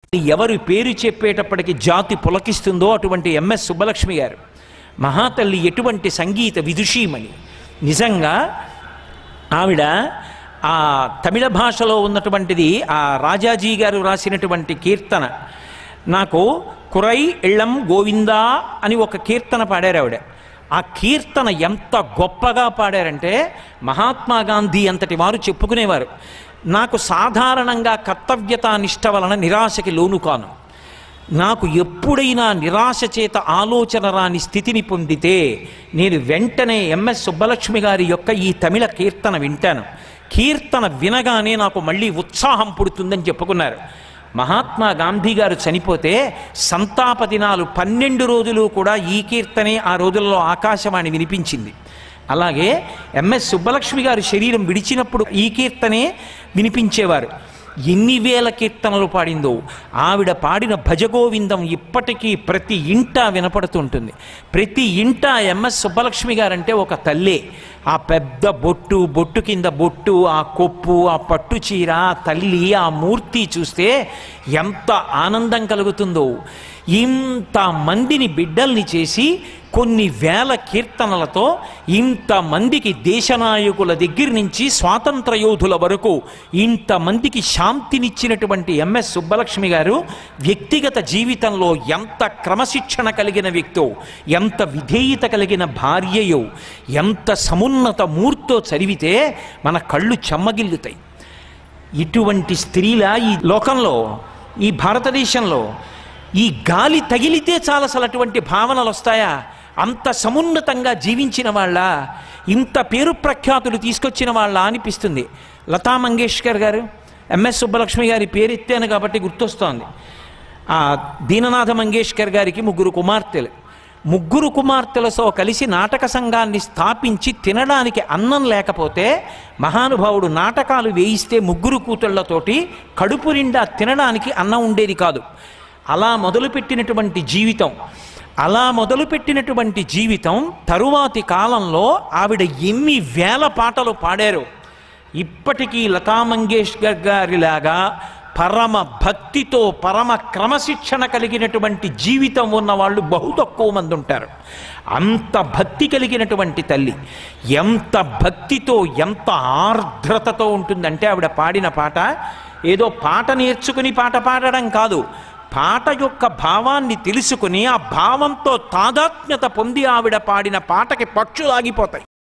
ఎవరు పేరు చెప్పేటప్పటికి జాతి పులకిస్తుందో అటువంటి ఎంఎస్ సుబ్బలక్ష్మి గారు మహాతల్లి ఎటువంటి సంగీత విదుషీమణి నిజంగా ఆవిడ ఆ తమిళ భాషలో ఉన్నటువంటిది ఆ రాజాజీ గారు రాసినటువంటి కీర్తన నాకు కురై ఇళ్ళం గోవిందా అని ఒక కీర్తన పాడారు ఆవిడ ఆ కీర్తన ఎంత గొప్పగా పాడారంటే మహాత్మా గాంధీ అంతటి వారు చెప్పుకునేవారు నాకు సాధారణంగా కర్తవ్యతా నిష్ట వలన నిరాశకి లోను కాను నాకు ఎప్పుడైనా నిరాశ చేత ఆలోచన రాని స్థితిని పొందితే నేను వెంటనే ఎంఎస్ సుబ్బలక్ష్మి గారి యొక్క ఈ తమిళ కీర్తన వింటాను కీర్తన వినగానే నాకు మళ్ళీ ఉత్సాహం పుడుతుందని చెప్పుకున్నారు మహాత్మా గాంధీ గారు చనిపోతే సంతాప దినాలు పన్నెండు రోజులు కూడా ఈ కీర్తనే ఆ రోజుల్లో ఆకాశవాణి వినిపించింది అలాగే ఎంఎస్ సుబ్బలక్ష్మి గారి శరీరం విడిచినప్పుడు ఈ కీర్తనే వినిపించేవారు ఎన్ని వేల కీర్తనలు పాడిందో ఆవిడ పాడిన భజగోవిందం ఇప్పటికీ ప్రతి ఇంట వినపడుతుంటుంది ప్రతి ఇంట ఎంఎస్ సుబ్బలక్ష్మి గారంటే ఒక తల్లే ఆ పెద్ద బొట్టు బొట్టు కింద బొట్టు ఆ కొప్పు ఆ పట్టు చీర ఆ తల్లి ఆ మూర్తి చూస్తే ఎంత ఆనందం కలుగుతుందో ఇంత మందిని బిడ్డల్ని చేసి కొన్ని వేల కీర్తనలతో ఇంతమందికి దేశనాయకుల దగ్గర నుంచి స్వాతంత్ర యోధుల వరకు ఇంతమందికి శాంతినిచ్చినటువంటి ఎంఎస్ సుబ్బలక్ష్మి గారు వ్యక్తిగత జీవితంలో ఎంత క్రమశిక్షణ కలిగిన వ్యక్తో ఎంత విధేయత కలిగిన భార్యయో ఎంత సమున్నత మూర్తో చదివితే మన కళ్ళు చెమ్మగిల్లుతాయి ఇటువంటి స్త్రీల ఈ లోకంలో ఈ భారతదేశంలో ఈ గాలి తగిలితే చాలు అసలు అటువంటి భావనలు వస్తాయా అంత సమున్నతంగా జీవించిన వాళ్ళ ఇంత పేరు ప్రఖ్యాతులు తీసుకొచ్చిన వాళ్ళ అనిపిస్తుంది లతా మంగేష్కర్ గారు ఎంఎస్ సుబ్బలక్ష్మి గారి పేరు ఎత్తాను కాబట్టి గుర్తొస్తోంది ఆ దీననాథ మంగేష్కర్ గారికి ముగ్గురు కుమార్తెలు ముగ్గురు కుమార్తెలతో కలిసి నాటక సంఘాన్ని స్థాపించి తినడానికి అన్నం లేకపోతే మహానుభావుడు నాటకాలు వేయిస్తే ముగ్గురు కూతుళ్లతోటి కడుపు నిండా తినడానికి అన్నం ఉండేది కాదు అలా మొదలుపెట్టినటువంటి జీవితం అలా మొదలుపెట్టినటువంటి జీవితం తరువాతి కాలంలో ఆవిడ ఎన్ని వేల పాటలు పాడారో ఇప్పటికీ లతా మంగేష్కర్ గారిలాగా పరమ భక్తితో పరమ క్రమశిక్షణ కలిగినటువంటి జీవితం ఉన్న వాళ్ళు బహు తక్కువ మంది ఉంటారు అంత భక్తి కలిగినటువంటి తల్లి ఎంత భక్తితో ఎంత ఆర్ద్రతతో ఉంటుందంటే ఆవిడ పాడిన పాట ఏదో పాట నేర్చుకుని పాట పాడడం కాదు పాట యొక్క భావాన్ని తెలుసుకుని ఆ భావంతో తాదాత్మ్యత పొంది ఆవిడ పాడిన పాటకి పక్షులాగిపోతాయి